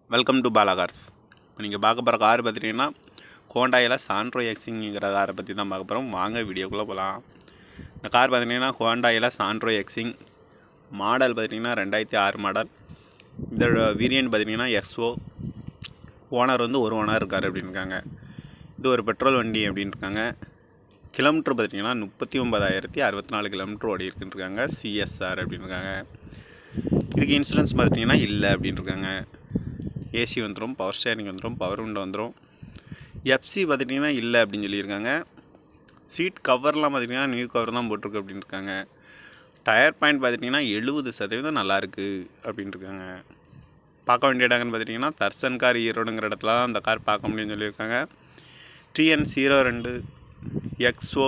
welcome to Bala cars இப்போ நீங்கள் பார்க்க போகிற கார் பார்த்துட்டிங்கன்னா ஹோண்டாயில் சாண்ட்ரோ எக்ஸிங்கிற காரை பற்றி தான் பார்க்க போகிறோம் வாங்க வீடியோக்குள்ளே போகலாம் இந்த கார் பார்த்துட்டிங்கன்னா ஹோண்டாயில் சாண்ட்ரோ எக்ஸிங் மாடல் பார்த்திங்கன்னா ரெண்டாயிரத்தி ஆறு மாடல் இதோட வேரியன்ட் பார்த்திங்கன்னா எக்ஸ்ஓ ஓனர் வந்து ஒரு ஓனர் இருக்கார் அப்படின்னு இருக்காங்க இது ஒரு பெட்ரோல் வண்டி அப்படின்னு இருக்காங்க கிலோமீட்டர் பார்த்திங்கன்னா முப்பத்தி ஒன்பதாயிரத்தி அறுபத்தி நாலு கிலோமீட்டர் ஓடி இருக்குன்னு இருக்காங்க சிஎஸ்ஆர் அப்படின்னு இருக்காங்க இதுக்கு இன்சூரன்ஸ் பார்த்துட்டிங்கன்னா இல்லை அப்படின்னு இருக்காங்க ஏசி வந்துடும் பவர் ஸ்டேரிங் வந்துடும் பவர் விண்டோ வந்துடும் எஃப்சி பார்த்துட்டிங்கன்னா இல்லை அப்படின்னு சொல்லியிருக்காங்க சீட் கவர்லாம் பார்த்திங்கன்னா நியூ கவர் தான் போட்டிருக்கு அப்படின்னு இருக்காங்க டயர் பாயிண்ட் பார்த்துட்டிங்கன்னா எழுபது சதவீதம் நல்லாயிருக்கு அப்படின்னு இருக்காங்க பார்க்க வேண்டிய இடங்கன்னு பார்த்துட்டிங்கன்னா தர்சன் கார் ஈரோடுங்கிற இடத்துல தான் அந்த கார் பார்க்க முடியும்னு சொல்லியிருக்காங்க டிஎன் ஜீரோ ரெண்டு எக்ஸ்ஓ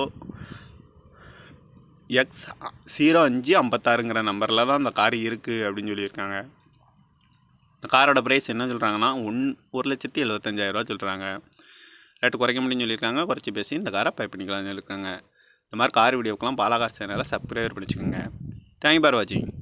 எக்ஸ் ஜீரோ அஞ்சு ஐம்பத்தாறுங்கிற நம்பரில் தான் அந்த கார் இருக்குது அப்படின்னு சொல்லியிருக்காங்க இந்த காரோட ப்ரைஸ் என்ன சொல்கிறாங்கன்னா ஒன் ஒரு லட்சத்தி எழுபத்தஞ்சாயிரரூவா சொல்கிறாங்க ரேட்டு குறைக்க முடியும்னு சொல்லியிருக்காங்க குறைச்சி பேசி இந்த காரை பை பண்ணிக்கலாம்னு சொல்லியிருக்காங்க இந்த மாதிரி கார் வீடியோக்கெலாம் பாலாகார் சேனலை சப்ஸ்கிரைபர் பண்ணிச்சுக்கோங்க தேங்க்யூ பார் வாட்சிங்